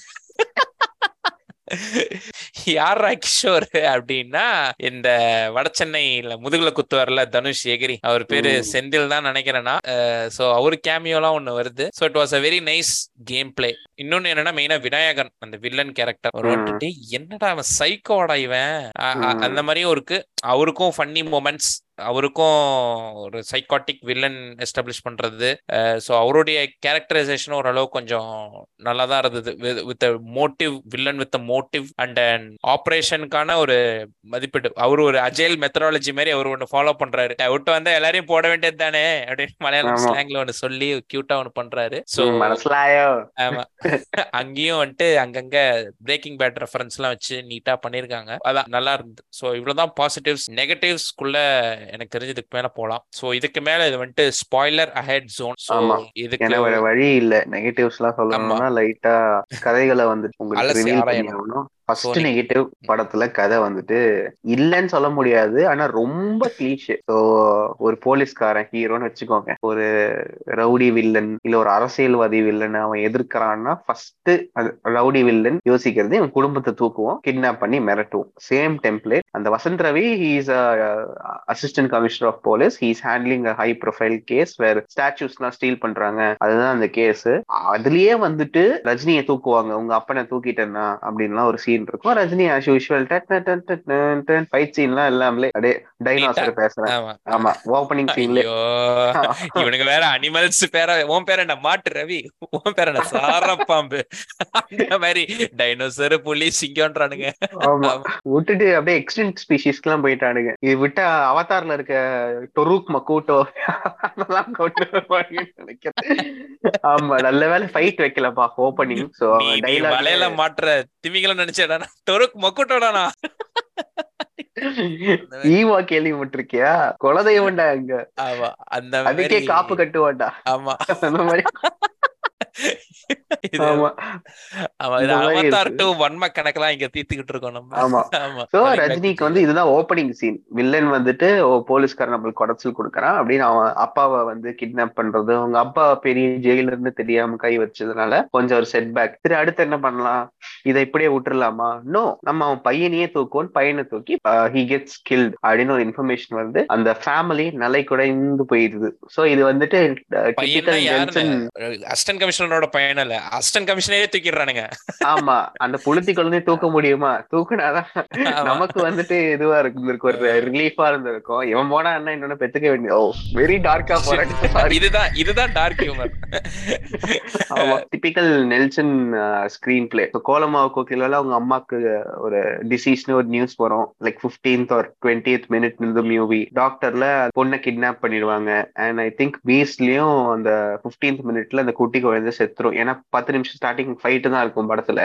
யாரா கிஷோர் அப்படின்னா இந்த வட சென்னையில முதுகுல குத்துவார்ல தனுஷ் எகிரி அவர் பேரு ம். செந்தில் தான் நினைக்கிறேன்னா சோ அவரு கேமியோலாம் ஒண்ணு வருது so it was a very nice game play இன்னொன்னு என்னன்னா மெயினா விநாயகன் அந்த வில்லன் கேரக்டர் அவர் ம். வந்துட்டு என்னடா அவன் சைக்கோடா இவன் அ- அ- ம். அந்த மாதிரியும் இருக்கு அவருக்கும் ஃபன்னி மூமெண்ட்ஸ் அவருக்கும் ஒரு சைக்காட்டிக் வில்லன் எஸ்டாப்ளிஷ் பண்றது ஸோ அவருடைய கேரக்டரைசேஷன் ஓரளவு கொஞ்சம் நல்லா தான் இருந்தது with motive villain with motive and ஆப்ரேஷனுக்கான ஒரு மதிப்பீடு அவர் ஒரு அஜைல் மெத்தடாலஜி மாதிரி அவர் ஒன்று ஃபாலோ பண்றாரு விட்டு வந்தா எல்லாரையும் போட வேண்டியது தானே அப்படின்னு மலையாளம் ஆமா. ஸ்லாங்ல ஒன்று சொல்லி கியூட்டா ஒன்று பண்றாரு ஸோ ம், மனசுலாயோ ஆமா அங்கேயும் வந்துட்டு அங்கங்க பிரேக்கிங் பேட் ரெஃபரன்ஸ் எல்லாம் வச்சு நீட்டா பண்ணிருக்காங்க அதான் நல்லா இருந்தது ஸோ இவ்வளவுதான் பாசிட்டிவ்ஸ் நெகட்டிவ்ஸ்குள்ள எனக்கு தெரிஞ்சதுக்கு மேல போலாம் ஸோ இதுக்கு மேல இது வந்துட்டு ஸ்பாய்லர் அஹெட் ஜோன் ஸோ ஆமா. இதுக்கு ஏன்னா வேற வழி இல்ல நெகட்டிவ்ஸ் எல்லாம் சொல்லணும்னா லைட்டா கதைகளை வந்துட்டு உங்களுக்கு அலசி ரிவீல் பண்ணி ஆராயணும். ஆகணும் ஃபர்ஸ்ட் So, நெகட்டிவ் படத்துல கதை வந்துட்டு இல்லைன்னு சொல்ல முடியாது ஆனா ரொம்ப கிளீஷே ஸோ ஒரு போலீஸ்காரன் ஹீரோன்னு வச்சுக்கோங்க ஒரு ரவுடி வில்லன் இல்ல ஒரு அரசியல்வாதி வில்லன் அவன் எதிர்க்கிறான்னா ஃபர்ஸ்ட் ரவுடி வில்லன் யோசிக்கிறது இவன் குடும்பத்தை தூக்குவோம் கிட்னாப் பண்ணி மிரட்டுவோம் சேம் டெம்ப்ளேட் அந்த Vasanth Ravi he's assistant commissioner of police he's handling high profile case வேற ஸ்டாச்சூஸ் எல்லாம் ஸ்டீல் பண்றாங்க அதுதான் அந்த கேஸ் அதுலயே வந்துட்டு ரஜினியை தூக்குவாங்க உங்க அப்பனை தூக்கிட்டேன்னா அப்படின்லாம் ஒரு சீன் இருக்கும் ரஜினி ஆஸ் யூஷுவல் ஃபைட் சீன்லாம் எல்லாமே அப்படியே டைனாசர் பேசுறேன் ஆமா ஆமா ஓப்பனிங் சீன்ல ஐயோ இவனுங்க வேற அனிமல்ஸ் பேர உன் பேர் என்ன மாட்டு ரவி உன் பேர் என்ன சாரப்பாம்பு அந்த மாதிரி டைனோசர் புலி சிங்கம்ன்றானுங்க ஆமா விட்டுட்டு அப்படியே எக்ஸ்டென்ட் ஸ்பீஷிஸ்க்கு எல்லாம் போயிட்டானுங்க இது விட்டா அவதார்ல இருக்க டொரூக் மக்கூட்டோ அதெல்லாம் கொண்டு வருவாங்கன்னு நினைக்கிறேன் ஆமா நல்ல வேலை ஃபைட் வைக்கலப்பா ஓப்பனிங் சோ நீ நீ வலையில மாட்டுற திமிங்கலம் நினைச்சேடா டொருக்கு மொக்குட்டோடானா ஈவா கேள்விப்பட்டிருக்கியா குலதெய்வம்டா அங்க ஆமா அந்த அதுக்கே மாதிரி காப்பு கட்டுவான்டா ஆமா அந்த மாதிரி இது ஆமா ஆமா இது இந்த மாதிரி அவதார் இருக்கு. டு வன்ம கணக்கெல்லாம் இங்க தீர்த்துக்கிட்டு இருக்கோம் நம்ம ஆமா ஆமா சோ Correct, ரஜினிக்கு correct. வந்து இதுதான் ஓப்பனிங் சீன் வில்லன் வந்துட்டு ஓ போலீஸ்காரன் நம்மளுக்கு குடைச்சல் கொடுக்கறான் அப்படின்னு அவன் அப்பாவை வந்து கிட்னாப் பண்றது அவங்க அப்பா பெரிய ஜெயில இருந்து தெரியாம கை வச்சதுனால கொஞ்சம் ஒரு செட் பேக் சரி அடுத்து என்ன பண்ணலாம் இதை இப்படியே விட்டுறலாமா நோ நம்ம அவன் பையனையே தூக்குவோம் பையனை தூக்கி ஹி கெட்ஸ் கில்ட் அப்படின்னு ஒரு இன்ஃபர்மேஷன் வருது அந்த ஃபேமிலி நிலை குறைந்து போயிடுது சோ இது வந்துட்டு பையன்னா டிபிக்கல் யாருன்னு ஜென்சன் அசிஸ்டன்ட் கமிஷனரோட பையன் இல்ல அசிஸ்டன்ட் கமிஷனரே தூக்கிடுறானுங்க ஆமா அந்த புளுத்தி குழந்தைய தூக்க முடியுமா தூக்குனாதான் ஆமா. நமக்கு வந்துட்டு இதுவா இருந்திருக்கும் ஒரு ரிலீஃபா இருந்திருக்கும் இவன் போனா என்ன இன்னொன்னு பெத்துக்க வேண்டிய ஓ வெரி டார்க்கா போறேன் சாரி இதுதான் இதுதான் டார்க் ஹியூமர் ஆமா typical Nelson screen play Kolamaavu Kokila அவங்க அம்மாக்கு ஒரு டிசீஸ்னு ஒரு நியூஸ் வரும் லைக் பிப்டீன்த் ஒரு டுவெண்ட்டியத் மினிட் இந்த மூவி டாக்டர்ல பொண்ணை கிட்னாப் பண்ணிடுவாங்க அண்ட் ஐ திங்க் பீஸ்லயும் அந்த பிப்டீன்த் மினிட்ல அந்த குட்டி குழந்தை செத்துரும் ஏன்னா பத்து நிமிஷம் ஸ்டார்டிங் ஃபைட்டு தான் இருக்கும் படத்துல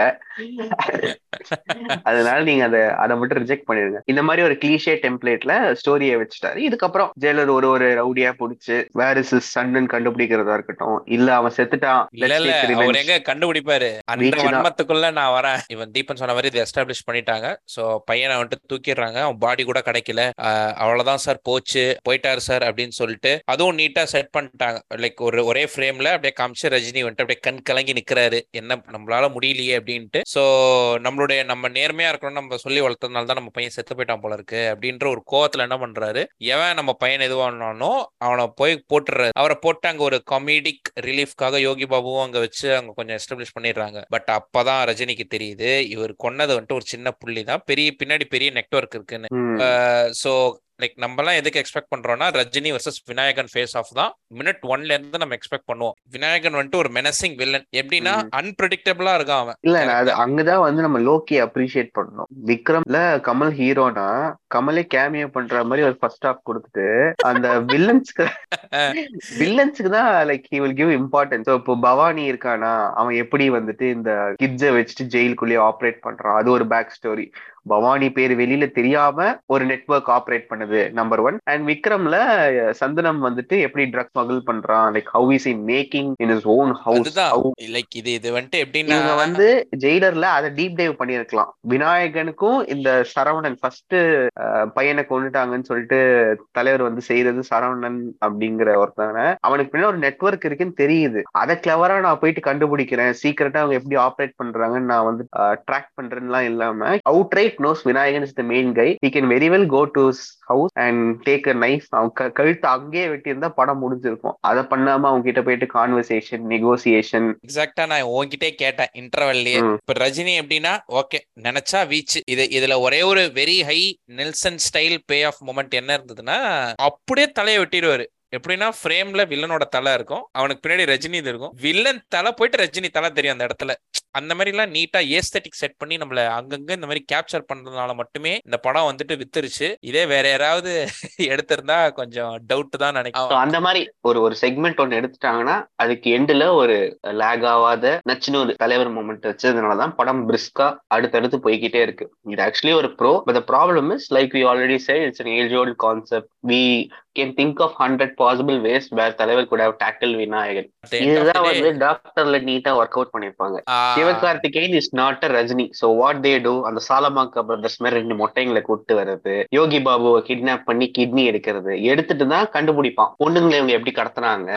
அதனால நீங்க அதை அதை மட்டும் ரிஜெக்ட் பண்ணிருங்க இந்த மாதிரி ஒரு கிளீஷே டெம்ப்ளேட்ல ஸ்டோரியை வச்சுட்டாரு இதுக்கப்புறம் ஜெயிலர் ஒரு ஒரு ரவுடியா புடிச்சு வேர் இஸ் சன்னு கண்டுபிடிக்கிறதா இருக்கட்டும் இல்ல அவன் செத்துட்டான் இல்ல let's இல்ல take அவர் revenge. எங்க கண்டுபிடிப்பாரு அந்த Reach தான். வன்மத்துக்குள்ள நான் வரேன் இவன் தீபன் சொன்ன மாதிரி இதை எஸ்டாப்ளிஷ் பண்ணிட்டாங்க சோ பையனை வந்துட்டு தூக்கிடுறாங்க அவன் பாடி கூட கிடைக்கல ஆஹ் அவ்வளவுதான் சார் போச்சு போயிட்டாரு சார் அப்படின்னு சொல்லிட்டு அதுவும் நீட்டா செட் பண்ணிட்டாங்க லைக் ஒரு ஒரே ஃப்ரேம்ல அப்படியே காமிச்சு ரஜினி வந்துட்டு அப்படியே கண் கலங்கி நிக்கிறாரு என்ன நம்மளால முடியலையே அப்படின்ட்டு சோ நம்மளுடைய நம்ம நேர்மையா இருக்கணும் நம்ம சொல்லி வளர்த்ததுனால தான் நம்ம பையன் செத்து போயிட்டான் போல இருக்கு அப்படின்ற ஒரு கோவத்துல என்ன பண்றாரு எவன் நம்ம பையன் எதுவானானோ அவனை போய் போட்டுறாரு அவரை போட்டு அங்க ஒரு காமெடிக் ரிலீஃப்காக யோகி பாபுவும் அங்க வச்சு அங்க கொஞ்சம் எஸ்டாப்ளிஷ் பண்ணிடுறாங்க பட் அப்பதான் ரஜினிக்கு தெரியுது இவர் கொன்னது வந்துட்டு ஒரு சின்ன புள்ளி தான் பெரிய பின்னாடி பெரிய நெட்வொர்க் இருக்குன்னு ம். சோ லைக் நம்மலாம் எதுக்கு எக்ஸ்பெக்ட் பண்றோம்னா Rajini versus Vinayakan face off தான் மினிட் ஒன்ல இருந்து நம்ம எக்ஸ்பெக்ட் பண்ணுவோம் விநாயகன் வந்துட்டு ஒரு மெனசிங் வில்லன் எப்படின்னா ம். அன்பிரடிக்டபிளா இருக்கான் அவன் இல்ல நான் அது அங்கதான் வந்து நம்ம லோக்கி அப்ரிஷியேட் பண்ணணும் விக்ரம்ல கமல் ஹீரோனா கமலே கேமியோ பண்ற மாதிரி ஒரு ஃபர்ஸ்ட் ஹாஃப் கொடுத்துட்டு அந்த வில்லன்ஸ்க்கு வில்லன்ஸ்க்கு தான் like he will give importance இப்போ பவானி இருக்கானா அவன் எப்படி வந்துட்டு இந்த கிட்ஸை வச்சுட்டு ஜெயிலுக்குள்ளேயே ஆப்ரேட் பண்றான் அது ஒரு பேக் ஸ்டோரி பவானி பேர் வெளியில தெரியாம ஒரு நெட்வொர்க் ஆப்ரேட் பண்ணுது நம்பர் ஒன் அண்ட் விக்ரம்ல அஹ், சந்தனம் வந்துட்டு எப்படி ட்ரக் ஸ்மகிள் பண்றான் like how is in making in his own house அதுதான் லைக் இது இது வந்துட்டு எப்படின்னா இவங்க வந்து ஜெயிலர்ல அதை டீப் டைவ் பண்ணியிருக்கலாம் விநாயகனுக்கும் இந்த சரவணன் ஃபர்ஸ்ட் பையனை கொண்டுட்டாங்கன்னு சொல்லிட்டு தலைவர் வந்து செய்யறது சரவணன் அப்படிங்கிற ஒருத்தவன அவனுக்கு பின்னாடி ஒரு நெட்வொர்க் இருக்குன்னு தெரியுது அதை கிளவரா நான் போயிட்டு கண்டுபிடிக்கிறேன் சீக்கிரட்டா அவங்க எப்படி ஆப்ரேட் பண்றாங்கன்னு நான் வந்து ட்ராக் பண்றேன்லாம் இல்லாம outright knows Vinayakan is the main guy he can very well go to house and take a knife அவன் க- கழுத்து அங்கேயே வெட்டியிருந்தா படம் முடிஞ்சிருக்கும் அதை பண்ணாம அவங்க கிட்ட போயிட்டு கான்வர்சேஷன் நெகோசியேஷன் எக்ஸாக்டா நான் உன்கிட்டே கேட்டேன் இன்டர்வெல்லயே ம். இப்ப ரஜினி எப்படின்னா ஓகே நினைச்சா வீச் இது இதுல ஒரே ஒரு very high Nelson style pay off moment என்ன இருந்ததுன்னா அப்படியே தலையை வெட்டிடுவாரு எப்படின்னா ஃப்ரேம்ல வில்லனோட தலை இருக்கும் அவனுக்கு பின்னாடி ரஜினி இது இருக்கும் வில்லன் தலை போயிட்டு ரஜினி தலை தெரியும் அந்த இடத்துல அந்த மாதிரி எல்லாம் நீட்டா ஏஸ்தட்டிக் செட் பண்ணி நம்மள அங்கங்க இந்த மாதிரி கேப்சர் பண்றதுனால மட்டுமே இந்த படம் வந்துட்டு வித்துருச்சு இதே வேற யாராவது எடுத்திருந்தா கொஞ்சம் டவுட் தான் So, நினைக்கிறேன் அந்த மாதிரி ஒரு ஒரு செக்மெண்ட் ஒன்னு எடுத்துட்டாங்கன்னா அதுக்கு எண்டுல ஒரு லேக் ஆகாத நச்சுன்னு ஒரு தலைவர் மூமெண்ட் வச்சதுனாலதான் படம் பிரிஸ்கா அடுத்தடுத்து போய்கிட்டே இருக்கு இது ஆக்சுவலி ஒரு bro but problem is like we already say it's an age old concept we can think of hundred possible ways where தலைவர் கூட டேக்கிள் விநாயகன் இதுதான் வந்து டாக்டர்ல நீட்டா ஒர்க் அவுட் பண்ணிருப்பாங்க Sivakarthikeyan is not a Rajini so what they do அந்த சாலமாக்கா brothers மாதிரி ரெண்டு மொட்டைங்களை கூட்டு வர்றது யோகி பாபுவை கிட்னாப் பண்ணி கிட்னி எடுக்கிறது எடுத்துட்டு தான் கண்டுபிடிப்பான் பொண்ணுங்களை இவங்க எப்படி கடத்துனாங்க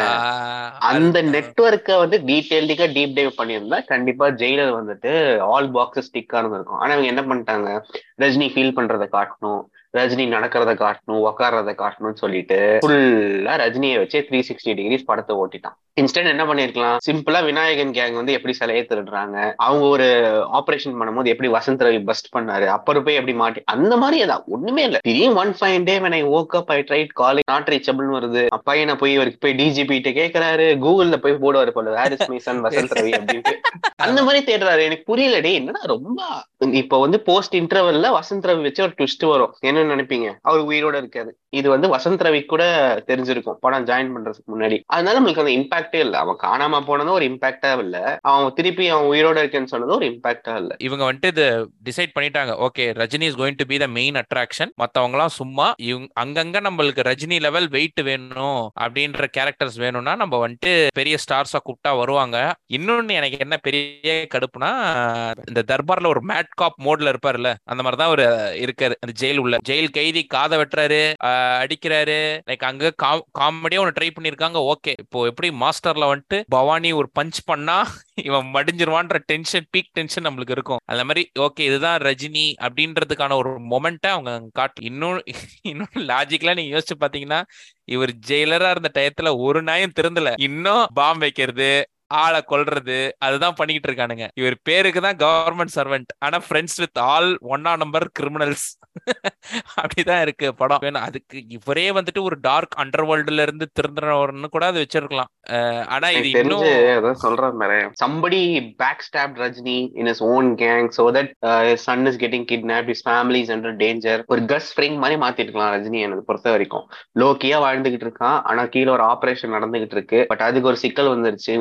அந்த நெட்வொர்க்கை வந்து டீடைல்டிக்கா டீப் டைவ் பண்ணியிருந்தா கண்டிப்பா ஜெயிலர் வந்துட்டு ஆல் பாக்ஸஸ் ஸ்டிக் இருக்கும் ஆனா இவங்க என்ன பண்ணிட்டாங்க ரஜினி ஃபீல் பண்றதை காட்டணும் ரஜினி நடக்கிறத காட்டணும் உக்காடுறத காட்டணும்னு சொல்லிட்டு ஃபுல்லா ரஜினியை வச்சு த்ரீ சிக்ஸ்டி டிகிரிஸ் படத்தை ஓட்டிட்டான் இன்ஸ்டன்ட் என்ன பண்ணிருக்கலாம் சிம்பிளா விநாயகன் கேங் வந்து எப்படி சிலையை திருடுறாங்க அவங்க ஒரு ஆபரேஷன் பண்ணும்போது எப்படி வசந்த் ரவி பஸ்ட் பண்ணாரு அப்புறம் போய் எப்படி மாட்டி அந்த மாதிரி ஏதாவது ஒண்ணுமே இல்ல திடீர்னு one fine day when I woke up I tried calling not ரீச்சபிள்னு வருது அப்பா என்ன போய் இவருக்கு போய் டிஜிபி கிட்ட கேக்குறாரு கூகுள்ல போய் போடுவாரு போல where is my son Vasanth Ravi அப்படின்ட்டு அந்த மாதிரி தேடுறாரு எனக்கு புரியல டே என்னடா ரொம்ப இப்ப வந்து போஸ்ட் இன்டர்வல்ல வசந்த் ரவி வச்சு ஒரு ட்விஸ்ட் வரும் என்ன நினைப்பீங்க அவர் உயிரோட இருக்காரு இது வந்து வசந்த் ரவி கூட தெரிஞ்சிருக்கும் படம் ஜாயின் பண்றதுக்கு முன்னாடி அதனால நம்மளுக்கு அந்த இம்பாக்டே இல்ல அவன் காணாம போனதும் ஒரு இம்பாக்டா இல்ல அவன் திருப்பி அவன் உயிரோட இருக்கேன்னு சொன்னதும் ஒரு இம்பாக்டா இல்ல இவங்க வந்துட்டு இது டிசைட் பண்ணிட்டாங்க okay Rajini is going to be the main attraction மத்தவங்கலாம் சும்மா இவங்க அங்கங்க நம்மளுக்கு ரஜினி லெவல் வெயிட் வேணும் அப்படின்ற கேரக்டர்ஸ் வேணும்னா நம்ம வந்துட்டு பெரிய ஸ்டார்ஸா கூப்பிட்டா வருவாங்க இன்னொன்னு எனக்கு என்ன பெரிய கடுப்புனா இந்த தர்பார்ல ஒரு மேட் காப் மோட்ல இருப்பாருல்ல அந்த மாதிரி தான் ஒரு இருக்காரு அந்த ஜெயில் உள்ள ஜெயில் கைதி காதை வெட்டுறாரு ஆஹ் அடிக்கிறாரு லைக் அங்க காமெடியா ஒன்று ட்ரை பண்ணிருக்காங்க ஓகே இப்போ எப்படி மாஸ்டர்ல வந்துட்டு பவானி ஒரு பஞ்ச் பண்ணா இவன் மடிஞ்சிருவான்ற டென்ஷன் பீக் டென்ஷன் நம்மளுக்கு இருக்கும் அந்த மாதிரி ஓகே இதுதான் ரஜினி அப்படின்றதுக்கான ஒரு மொமெண்ட்டை அவங்க காட்டு இன்னும் இன்னும் லாஜிக்கலா நீங்க யோசிச்சு பாத்தீங்கன்னா இவர் ஜெயிலரா இருந்த டயத்துல ஒரு நாயும் திருந்தல இன்னும் பாம் வைக்கிறது ஆளை கொல்றது அதுதான் பண்ணிக்கிட்டு இருக்கானுங்க இவர் பேருக்கு தான் கவர்மெண்ட் சர்வெண்ட் ஆனா ஃப்ரெண்ட்ஸ் வித் ஆல் ஒன்னா நம்பர் கிரிமினல்ஸ் அப்படிதான் இருக்கு படம் வேணும் அதுக்கு இவரே வந்துட்டு ஒரு டார்க் அண்டர் வேர்ல்டுல இருந்து திருந்துறவர்னு கூட அது வச்சிருக்கலாம் அஹ் ஆனா இது எனக்கு தெரிஞ்சு இன்னும் அதான் சொல்றேன் பாரு somebody backstab Rajini in his own gang so that son is getting kidnap his family is under danger ஒரு கஸ் ஸ்ப்ரிங் மாதிரி மாத்திருக்கலாம் ரஜினி எனக்கு பொறுத்த வரைக்கும் லோக்கியா வாழ்ந்துகிட்டு இருக்கான் ஆனா கீழே ஒரு ஆபரேஷன் நடந்துகிட்டு இருக்கு பட் அதுக்கு ஒரு சிக்கல் வந்துருச்சு விநாயகன்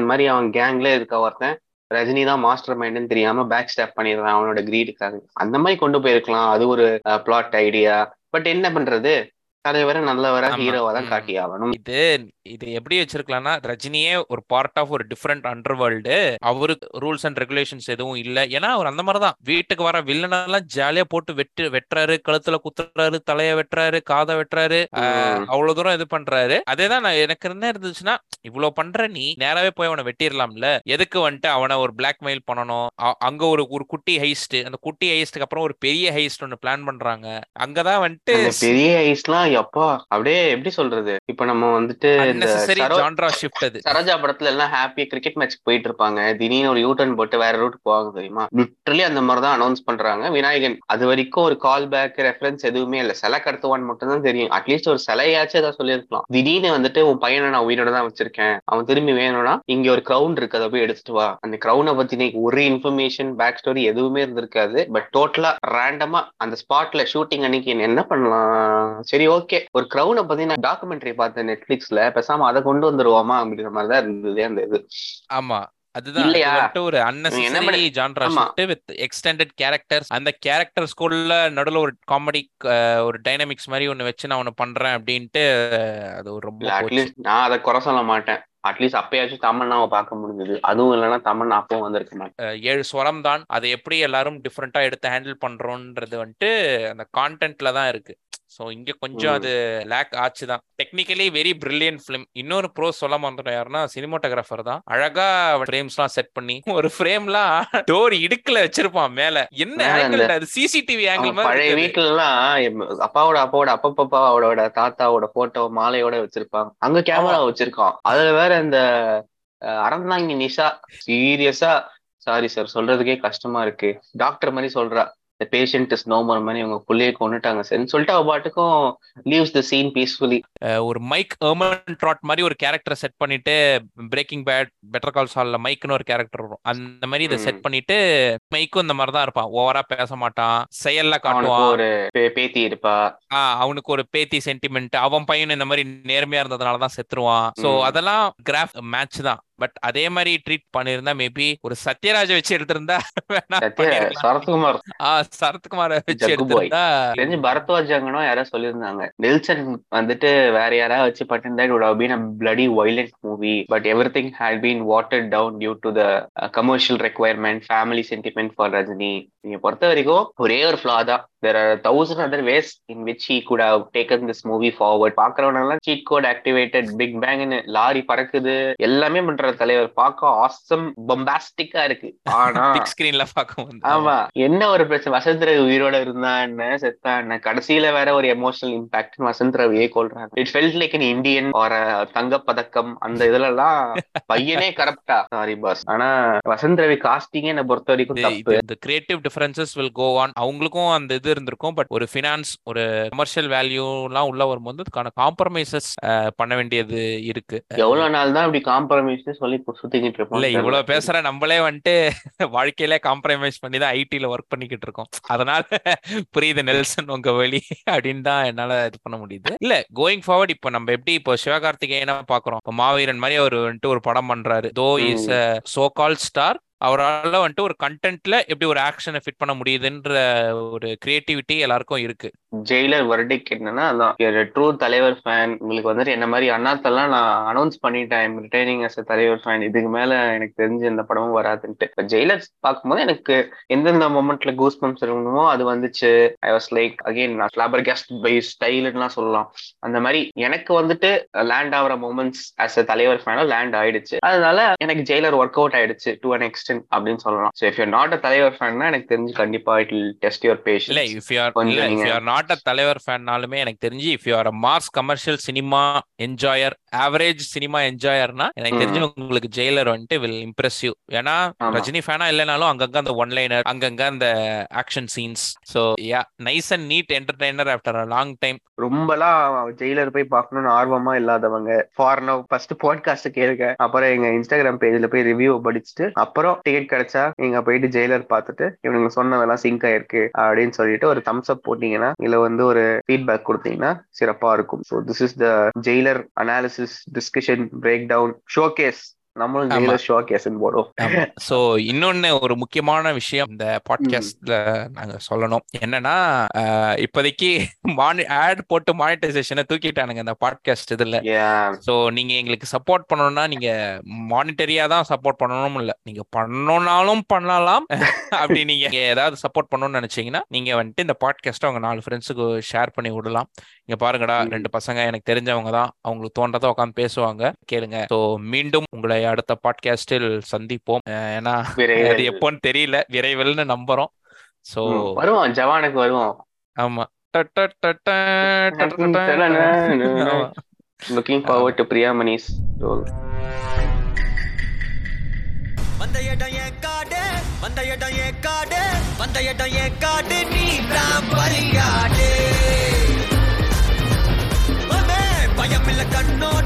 வில்லன் மாதிரி அவன் கேங்ல இருக்க ஒருத்தன் ரஜினி தான் மாஸ்டர் மைண்ட்னு தெரியாம பேக் ஸ்டாப் பண்ணிடுறான் அவனோட கிரீடுக்காக அந்த மாதிரி கொண்டு போயிருக்கலாம் அது ஒரு பிளாட் ஐடியா பட் என்ன பண்றது தலைவரை நல்லவரா ஆமா. ஹீரோவா தான் ம். காட்டி ஆகணும் இது இது எப்படி வச்சிருக்கலாம்னா ரஜினியே ஒரு பார்ட் ஆஃப் ஒரு டிஃப்ரெண்ட் அண்டர் வேர்ல்டு அவருக்கு ரூல்ஸ் அண்ட் ரெகுலேஷன்ஸ் எதுவும் இல்ல ஏன்னா அவர் அந்த மாதிரி தான் வீட்டுக்கு வர வில்லனெல்லாம் ஜாலியா போட்டு வெட்டு வெட்டுறாரு கழுத்துல குத்துறாரு தலைய வெட்டுறாரு காதை வெட்டுறாரு ஆஹ், ம். அவ்வளவு தூரம் இது பண்றாரு அதேதான் நான் எனக்கு என்ன இருந்துச்சுன்னா இவ்வளவு பண்ற நீ நேராவே போய் அவனை வெட்டிடலாம்ல எதுக்கு வந்துட்டு அவனை ஒரு பிளாக்மெயில் பண்ணணும் அ- அங்க ஒரு ஒரு குட்டி ஹைஸ்ட் அந்த குட்டி ஹைஸ்டுக்கு அப்புறம் ஒரு பெரிய ஹைஸ்ட் ஒன்னு பிளான் பண்றாங்க அங்கதான் வந்துட்டு அந்த பெரிய ஐஸ்லாம் எப்பா அப்படியே எப்படி சொல்றது இப்ப நம்ம வந்துட்டு இந்த அன்னெசரி சரோ- ஜான்ரா ஷிஃப்ட் அது சரோஜா படத்துல எல்லாம் ஹாப்பியா கிரிக்கெட் மேட்ச் போயிட்டு இருப்பாங்க திடீர்னு ஒரு யூட்டர்ன் போட்டு வேற ரூட் போவாங்க தெரியுமா லிட்டரலி அந்த மாதிரி தான் அனௌன்ஸ் பண்றாங்க விநாயகன் அது வரைக்கும் ஒரு கால் பேக் ரெஃபரன்ஸ் எதுவுமே இல்ல சிலை கடத்துவான்னு மட்டும் தான் தெரியும் அட்லீஸ்ட் ஒரு சிலையாச்சும் ஏதாவது சொல்லியிருக்கலாம் திடீர்னு வந்துட்டு உன் பையனை நான் உயிரோட தான் வச்சிருக்கேன் அவன் திரும்பி வேணும்னா இங்க ஒரு கிரவுன் இருக்கு அதை போய் எடுத்துட்டு வா அந்த கிரவுனை பத்தின ஒரு இன்ஃபர்மேஷன் பேக் ஸ்டோரி எதுவுமே இருந்திருக்காது பட் டோட்டலா ரேண்டமா அந்த ஸ்பாட்ல ஷூட்டிங் அன்னைக்கு என்ன பண்ணலாம் சரி ஓகே ஒரு கிரவுனை பத்தி நான் டாக்குமெண்ட்ரி பார்த்தேன் நெட்ஃபிளிக்ஸ்ல பேசாம அதை கொண்டு வந்துருவோமா அப்படிங்கிற மாதிரி தான் இருந்தது அந்த இது ஆமா அதுதான் அது இல்லையா? வந்துட்டு ஒரு என்ன அன்னெசரி பண்ண- ஜான்ரா ஆமா. ஷிஃப்ட் வித் எக்ஸ்டெண்டட் கேரக்டர்ஸ் அந்த கேரக்டர்ஸ்குள்ள நடுவுல ஒரு காமெடி ஒரு டைனமிக்ஸ் மாதிரி ஒன்னு வச்சு நான் ஒன்னு பண்றேன் அப்படின்ட்டு அது ஒரு ரொம்ப இல்ல போச்சு. அட்லீஸ்ட் நான் அதை குறை சொல்ல மாட்டேன் அட்லீஸ்ட் அப்பயாச்சும் தமன்னாவை பார்க்க முடிஞ்சது அதுவும் இல்லைன்னா தமன்னா அப்பவும் வந்திருக்க மாட்டேன் அஹ் ஏழு ஸ்வரம் தான் அதை எப்படி எல்லாரும் டிஃப்ரெண்டா எடுத்து ஹேண்டில் பண்றோன்றது வந்துட்டு அந்த கான்டென்ட்ல தான் இருக்கு ஸோ இங்க கொஞ்சம் ம். அது லேக் ஆச்சு தான் டெக்னிக்கலி வெரி பிரில்லியன்ட் ஃபிலிம் இன்னொரு ப்ரோ சொல்ல மாட்டோம் யாருன்னா சினிமோட்டோகிராஃபர் தான் அழகா ஃப்ரேம்ஸ்லாம் செட் பண்ணி ஒரு ஃப்ரேம்லாம் டோர் இடுக்குல வச்சிருப்பான் மேல என்ன மேல அந்த- ஆங்கிள் அது சிசிடிவி ஆங்கிள் அவன் மாதிரி பழைய இருக்குது. வீட்டுல எல்லாம் எம் அப்பாவோட அப்பாவோட அப்பப்பா அவரோட தாத்தாவோட போட்டோ மாலையோட வச்சிருப்பாங்க அங்க கேமரா வச்சிருக்கான் அதுல வேற இந்த அஹ், அறந்தாங்கி நிஷா சீரியஸா சாரி சார் சொல்றதுக்கே கஷ்டமா இருக்கு டாக்டர் மாதிரி சொல்றா the patient is no more மாதிரி இவங்க புள்ளைய கொண்டுட்டாங்க சரின்னு சொல்லிட்டு அவ பாட்டுக்கும் leaves the scene peacefully ah ஒரு மைக் எர்மன் ட்ராட் மாதிரி ஒரு கேரக்டர் செட் பண்ணிட்டு பிரேக்கிங் பேட் பெட்டர் கால் சால்ல மைக்னு ஒரு கேரக்டர் வரும் அந்த மாதிரி இதை செட் ம். பண்ணிட்டு மைக்கும் இந்த மாதிரி தான் இருப்பான் ஓவரா பேச மாட்டான் செயல்ல அவனுக்கு காட்டுவான் ஒரு பே- பேத்தி இருப்பா ஆஹ் அவனுக்கு ஒரு பேத்தி சென்டிமெண்ட் அவன் பையன் இந்த மாதிரி நேர்மையா இருந்ததுனால தான் செத்துருவான் சோ ம். அதெல்லாம் கிராஃப் மேட்ச் தான் பட் அதே மாதிரி ட்ரீட் பண்ணிருந்தா மேபி ஒரு சத்யராஜ வச்சு எடுத்திருந்தா வேணா சத்ய பண்ணிருக்கலாம். சரத்குமார் ஆஹ் சரத்குமார வச்சு ஜக்கு boy. எடுத்திருந்தா தெரிஞ்சு பரத்வாஜாங்கனோ யாரோ சொல்லியிருந்தாங்க நெல்சன் வந்துட்டு வேற யாராவது வச்சு பண்ணிருந்தா it would have been a bloody violent movie but everything had been watered down due to the uh, commercial requirement family sentiment for Rajini நீங்க பொறுத்த வரைக்கும் ஒரே ஒரு flaw தான் there are thousand other ways in which he could have taken this movie forward பாக்குறவனெல்லாம் cheat code activated big பேங்னு lorry பறக்குது எல்லாமே பண்ற தலைவர் பார்க்க ஆசம் பொம்பாஸ்டிக்கா இருக்கு ஆனா பிக் ஸ்கிரீன்ல பார்க்க வந்து ஆமா என்ன ஒரு பிரச்சனை வசந்த் ரவி உயிரோட இருந்தா என்ன செத்தா என்ன கடைசியில வேற ஒரு எமோஷனல் இம்பாக்ட் வசந்த் ரவியே கொள்றாங்க it felt like an Indian ஒரு தங்க பதக்கம் அந்த இதுல எல்லாம் பையனே கரெக்டா சாரி பாஸ் ஆனா வசந்த் ரவி காஸ்டிங் என்ன பொறுத்த வரைக்கும் தப்பு இந்த creative differences will go on அவங்களுக்கும் அந்த இது இருந்திருக்கும் பட் ஒரு ஃபினான்ஸ் ஒரு கமர்ஷியல் வேல்யூ எல்லாம் உள்ள வரும்போது அதுக்கான காம்ப்ரமைசஸ் பண்ண வேண்டியது இருக்கு எவ்வளவு நாள் தான் இப்படி காம்ப்ரமைஸ் சொல்லி இப்ப சுத்திக்கிட்டு இருப்போம் இல்ல தெரியல. இவ்வளவு பேசுற நம்மளே வந்துட்டு வாழ்க்கையில காம்ப்ரமைஸ் பண்ணி தான் ஐடில ஒர்க் பண்ணிக்கிட்டு இருக்கோம் அதனால புரியுது நெல்சன் உங்க வழி அப்படின்னு தான் என்னால இது பண்ண முடியுது இல்ல கோயிங் ஃபார்வர்ட் இப்போ நம்ம எப்படி இப்போ சிவகார்த்திகேயனா பாக்குறோம் இப்போ மாவீரன் மாதிரி அவர் வந்துட்டு ஒரு படம் பண்றாரு though is so call star அவரால் வந்துட்டு ஒரு கண்டென்ட்ல எப்படி ஒரு ஆக்ஷனை ஃபிட் பண்ண முடியுதுன்ற ஒரு கிரியேட்டிவிட்டி எல்லாருக்கும் இருக்கு ஜெயிலர் வர்டிக் என்னன்னா அதான் ட்ரூ தலைவர் ஃபேன் உங்களுக்கு வந்துட்டு என்ன மாதிரி அண்ணாத்தெல்லாம் நான் அனௌன்ஸ் பண்ணிட்டேன் ரிட்டைனிங் அஸ் தலைவர் ஃபேன் இதுக்கு மேல எனக்கு தெரிஞ்சு எந்த படமும் வராதுன்ட்டு இப்போ ஜெயிலர் பார்க்கும்போது எனக்கு எந்தெந்த மொமெண்ட்ல கூஸ் பம்ப்ஸ் இருக்கணுமோ அது வந்துச்சு ஐ வாஸ் லைக் அகைன் நான் ஃபிளாபர் கேஸ்ட் பை ஸ்டைலுலாம் சொல்லலாம் அந்த மாதிரி எனக்கு வந்துட்டு லேண்ட் ஆகிற மூமெண்ட்ஸ் ஆஸ் அ தலைவர் ஃபேனா லேண்ட் ஆயிடுச்சு அதனால எனக்கு ஜெயிலர் ஒர்க் அவுட் ஆயிடுச்சு டு அன் எக்ஸ்டென்ட் அப்படின்னு சொல்லலாம் so if you not a தலைவர் ஃபேன்னா எனக்கு தெரிஞ்சு கண்டிப்பா இட் வில் டெஸ்ட் யுவர் இல்ல பேஷன் இஃப் யூ ஆர் கொஞ்சம் இல்ல இஃப் நீங்க- யூ ஆர் நாட் அ தலைவர் ஃபேன்னாலுமே எனக்கு தெரிஞ்சு if you are a mass commercial cinema enjoyer average cinema என்ஜாயர்னா எனக்கு ம். தெரிஞ்சு உங்களுக்கு ஜெயிலர் வந்துட்டு வில் இம்ப்ரெசிவ் ஏன்னா ஆமா. ரஜினி ஃபேனா இல்லைனாலும் அங்கங்க அந்த ஒன் லைனர் அங்கங்க அந்த action scenes so yeah nice and neat entertainer after a long time ரொம்பலாம் ஜெயிலர் போய் பார்க்கணும்னு ஆர்வமா இல்லாதவங்க ஃபார் நவ் ஃபர்ஸ்ட் பாட்காஸ்ட் கேளுங்க அப்புறம் எங்க இன்ஸ்டாகிராம் பேஜ்ல போய் ரிவ்யூ படிச்சுட்டு அப்புறம் டிக்கெட் கிடைச்சா நீங்க போயிட்டு ஜெயிலர் பார்த்துட்டு இவனுங்க சொன்னதெல்லாம் சிங்க் ஆயிருக்கு அப்படின்னு சொல்லிட்டு ஒரு தம்ஸ் அப் போட்டீங்கன்னா இல்ல வந்து ஒரு ஃபீட்பேக் கொடுத்தீங்கன்னா சிறப்பா இருக்கும் so this is the Jailer analysis discussion break down showcase நம்மளும் ஆமா. ஜெயிலர் ஷோ கேசன் போடுவோம் சோ இன்னொன்னு ஒரு முக்கியமான விஷயம் இந்த பாட்காஸ்ட்ல நாங்க சொல்லணும் என்னன்னா அஹ், இப்போதைக்கு மானி ஆட் போட்டு மானிட்டைசேஷனை தூக்கிட்டானுங்க இந்த பாட்காஸ்ட் இதுல Yeah. சோ நீங்க எங்களுக்கு சப்போர்ட் பண்ணணும்னா நீங்க மானிட்டரியா தான் சப்போர்ட் பண்ணணும் இல்ல நீங்க பண்ணணும்னாலும் பண்ணலாம் அப்படி நீங்க ஏதாவது சப்போர்ட் பண்ணணும்னு நினைச்சீங்கன்னா நீங்க வந்துட்டு இந்த பாட்காஸ்ட்டை உங்க நாலு ஃப்ரெண்ட்ஸுக்கு ஷேர் பண்ணி விடலாம் இங்க பாருங்கடா ம். ரெண்டு பசங்க எனக்கு தெரிஞ்சவங்க தான் அவங்களுக்கு தோன்றதை உட்காந்து பேசுவாங்க கேளுங்க சோ மீண்டும் உங்களை அடுத்த பாட்காஸ்டில் சந்திப்போம் அஹ் ஏன்னா விரைவில். அது எப்போன்னு தெரியல விரைவில்னு நம்புறோம் சோ ம், வருவான் ஜவானுக்கு வருவான் ஆமா ட ட ட ட ட ட ட ட. ஆமா. Looking forward to Priya Mani's role வந்த இடம் என் காடு வந்த இடம் என் காடு வந்த இடம் என் காடு நீ தான் பலியாடு பயமில்ல கண்ணோட